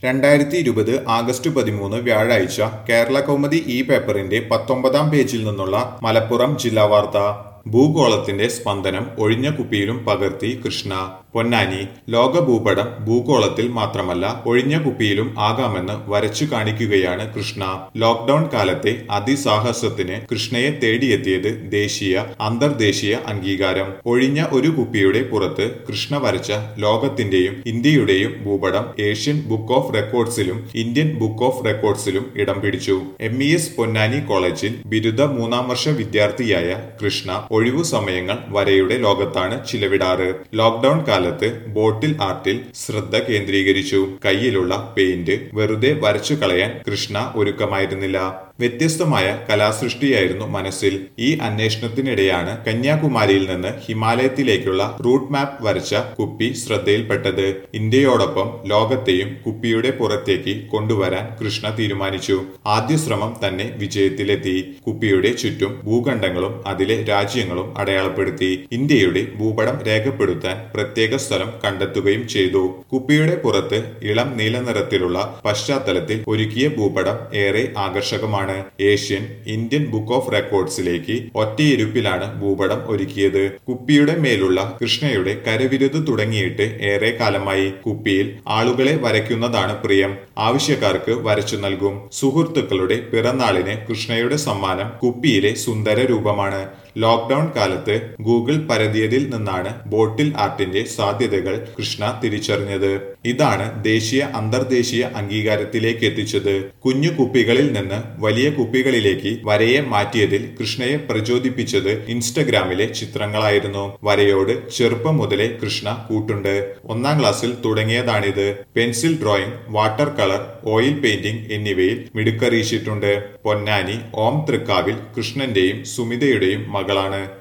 രണ്ടായിരത്തി ഇരുപത് ആഗസ്റ്റ് പതിമൂന്ന് വ്യാഴാഴ്ച കേരള കൗമുദി ഇ പേപ്പറിന്റെ പത്തൊമ്പതാം പേജിൽ നിന്നുള്ള മലപ്പുറം ജില്ലാ വാർത്ത ഭൂഗോളത്തിന്റെ സ്പന്ദനം ഒഴിഞ്ഞ കുപ്പിയിലും പകർത്തി കൃഷ്ണ പൊന്നാനി ലോക ഭൂപടം ഭൂഗോളത്തിൽ മാത്രമല്ല ഒഴിഞ്ഞ കുപ്പിയിലും ആകാമെന്ന് വരച്ചു കാണിക്കുകയാണ് കൃഷ്ണ ലോക്ഡൌൺ കാലത്തെ അതിസാഹസത്തിന് കൃഷ്ണയെ തേടിയെത്തിയത് ദേശീയ അന്തർദേശീയ അംഗീകാരം ഒഴിഞ്ഞ ഒരു കുപ്പിയുടെ പുറത്ത് കൃഷ്ണ വരച്ച ലോകത്തിന്റെയും ഇന്ത്യയുടെയും ഭൂപടം ഏഷ്യൻ ബുക്ക് ഓഫ് റെക്കോർഡ്സിലും ഇന്ത്യൻ ബുക്ക് ഓഫ് റെക്കോർഡ്സിലും ഇടം പിടിച്ചു എം ഇ എസ് പൊന്നാനി കോളേജിൽ ബിരുദ മൂന്നാം വർഷ വിദ്യാർത്ഥിയായ കൃഷ്ണ ഒഴിവു സമയങ്ങൾ വരയുടെ ലോകത്താണ് ചിലവിടാറ് ലോക്ഡൌൺ കാലത്ത് ബോട്ടിൽ ആർട്ടിൽ ശ്രദ്ധ കേന്ദ്രീകരിച്ചു കയ്യിലുള്ള പെയിന്റ് വെറുതെ വരച്ചു കളയാൻ കൃഷ്ണ ഒരുക്കമായിരുന്നില്ല വ്യത്യസ്തമായ കലാസൃഷ്ടിയായിരുന്നു മനസ്സിൽ ഈ അന്വേഷണത്തിനിടെയാണ് കന്യാകുമാരിയിൽ നിന്ന് ഹിമാലയത്തിലേക്കുള്ള റൂട്ട് മാപ്പ് വരച്ച കുപ്പി ശ്രദ്ധയിൽപ്പെട്ടത് ഇന്ത്യയോടൊപ്പം ലോകത്തെയും കുപ്പിയുടെ പുറത്തേക്ക് കൊണ്ടുവരാൻ കൃഷ്ണ തീരുമാനിച്ചു ആദ്യ ശ്രമം തന്നെ വിജയത്തിലെത്തി കുപ്പിയുടെ ചുറ്റും ഭൂഖണ്ഡങ്ങളും അതിലെ രാജ്യങ്ങളും അടയാളപ്പെടുത്തി ഇന്ത്യയുടെ ഭൂപടം രേഖപ്പെടുത്താൻ പ്രത്യേക സ്ഥലം കണ്ടെത്തുകയും ചെയ്തു കുപ്പിയുടെ പുറത്ത് ഇളം നീല നിറത്തിലുള്ള പശ്ചാത്തലത്തിൽ ഒരുക്കിയ ഭൂപടം ഏറെ ആകർഷകമാണ് ഏഷ്യൻ ഇന്ത്യൻ ബുക്ക് ഓഫ് റെക്കോർഡ്സിലേക്ക് ഒറ്റയിരുപ്പിലാണ് ഭൂപടം ഒരുക്കിയത് കുപ്പിയുടെ മേലുള്ള കൃഷ്ണയുടെ കരവിരുത് തുടങ്ങിയിട്ട് ഏറെ കാലമായി കുപ്പിയിൽ ആളുകളെ വരയ്ക്കുന്നതാണ് പ്രിയം ആവശ്യക്കാർക്ക് വരച്ചു നൽകും സുഹൃത്തുക്കളുടെ പിറന്നാളിന് കൃഷ്ണയുടെ സമ്മാനം കുപ്പിയിലെ സുന്ദര രൂപമാണ് ലോക്ഡൌൺ കാലത്ത് ഗൂഗിൾ പരതിയതിൽ നിന്നാണ് ബോട്ടിൽ ആർട്ടിന്റെ സാധ്യതകൾ കൃഷ്ണ തിരിച്ചറിഞ്ഞത് ഇതാണ് ദേശീയ അന്തർദേശീയ അംഗീകാരത്തിലേക്ക് എത്തിച്ചത് കുഞ്ഞു കുപ്പികളിൽ നിന്ന് വലിയ കുപ്പികളിലേക്ക് വരയെ മാറ്റിയതിൽ കൃഷ്ണയെ പ്രചോദിപ്പിച്ചത് ഇൻസ്റ്റഗ്രാമിലെ ചിത്രങ്ങളായിരുന്നു വരയോട് ചെറുപ്പം മുതലേ കൃഷ്ണ കൂട്ടുണ്ട് ഒന്നാം ക്ലാസ്സിൽ തുടങ്ങിയതാണിത് pencil drawing water colour oil painting എന്നിവയിൽ മിടുക്കറിയിച്ചിട്ടുണ്ട് പൊന്നാനി ഓം തൃക്കാവിൽ കൃഷ്ണന്റെയും സുമിതയുടെയും മകളാണ്